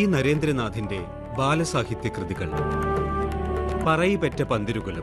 നരേന്ദ്രനാഥിന്റെ ബാലസാഹിത്യ കൃതികൾ പറയിപെറ്റ പന്തിരുകുലം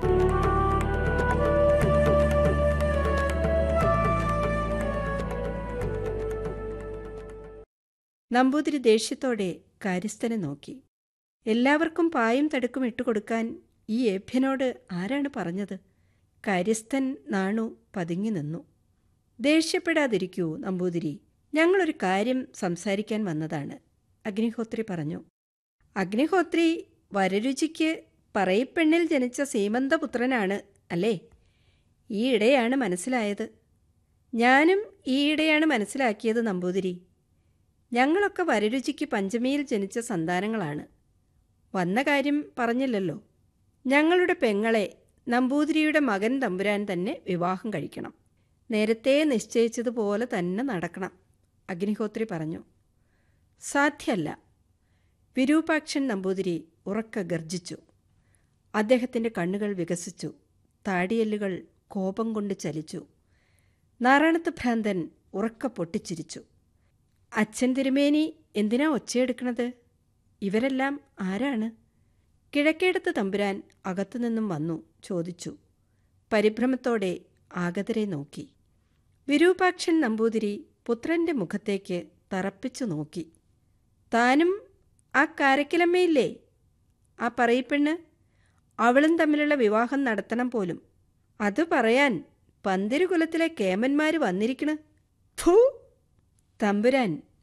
നമ്പൂതിരി ദേഷ്യത്തോടെ കാര്യസ്ഥനെ നോക്കി എല്ലാവർക്കും പായും തടുക്കും ഇട്ടുകൊടുക്കാൻ ഈ ഏഭ്യനോട് ആരാണ് പറഞ്ഞത് കാര്യസ്ഥൻ നാണു പതുങ്ങി നിന്നു ദേഷ്യപ്പെടാതിരിക്കൂ നമ്പൂതിരി ഞങ്ങളൊരു കാര്യം സംസാരിക്കാൻ വന്നതാണ് അഗ്നിഹോത്രി പറഞ്ഞു അഗ്നിഹോത്രി വരരുചിക്ക് പറയിപ്പെണ്ണിൽ ജനിച്ച സീമന്തപുത്രനാണ് അല്ലേ ഈയിടെയാണ് മനസ്സിലായത് ഞാനും ഈയിടെയാണ് മനസ്സിലാക്കിയത് നമ്പൂതിരി ഞങ്ങളൊക്കെ വരരുചിക്ക് പഞ്ചമിയിൽ ജനിച്ച സന്താനങ്ങളാണ് വന്ന കാര്യം പറഞ്ഞില്ലല്ലോ ഞങ്ങളുടെ പെങ്ങളെ നമ്പൂതിരിയുടെ മകൻ തമ്പുരാൻ തന്നെ വിവാഹം കഴിക്കണം നേരത്തെ നിശ്ചയിച്ചതുപോലെ തന്നെ നടക്കണം അഗ്നിഹോത്രി പറഞ്ഞു സാധ്യല്ല വിരൂപാക്ഷൻ നമ്പൂതിരി ഉറക്ക ഗർജിച്ചു അദ്ദേഹത്തിൻ്റെ കണ്ണുകൾ വികസിച്ചു താടിയല്ലുകൾ കോപം കൊണ്ട് ചലിച്ചു നാരായണത്ത് ഭ്രാന്തൻ ഉറക്ക പൊട്ടിച്ചിരിച്ചു അച്ഛൻ തിരുമേനി എന്തിനാ ഒച്ചയെടുക്കണത് ഇവരെല്ലാം ആരാണ് കിഴക്കേടത്ത് തമ്പുരാൻ അകത്തുനിന്നും വന്നു ചോദിച്ചു പരിഭ്രമത്തോടെ ആഗതരെ നോക്കി വിരൂപാക്ഷൻ നമ്പൂതിരി പുത്രന്റെ മുഖത്തേക്ക് തറപ്പിച്ചു നോക്കി താനും ആ കാരക്കിലമ്മയില്ലേ ആ പറയിപ്പെണ്ണ് അവളും തമ്മിലുള്ള വിവാഹം നടത്തണം പോലും അത് പറയാൻ പന്തിരുകുലത്തിലെ കേമന്മാര് വന്നിരിക്കണ് ഫൂ തമ്പുരാൻ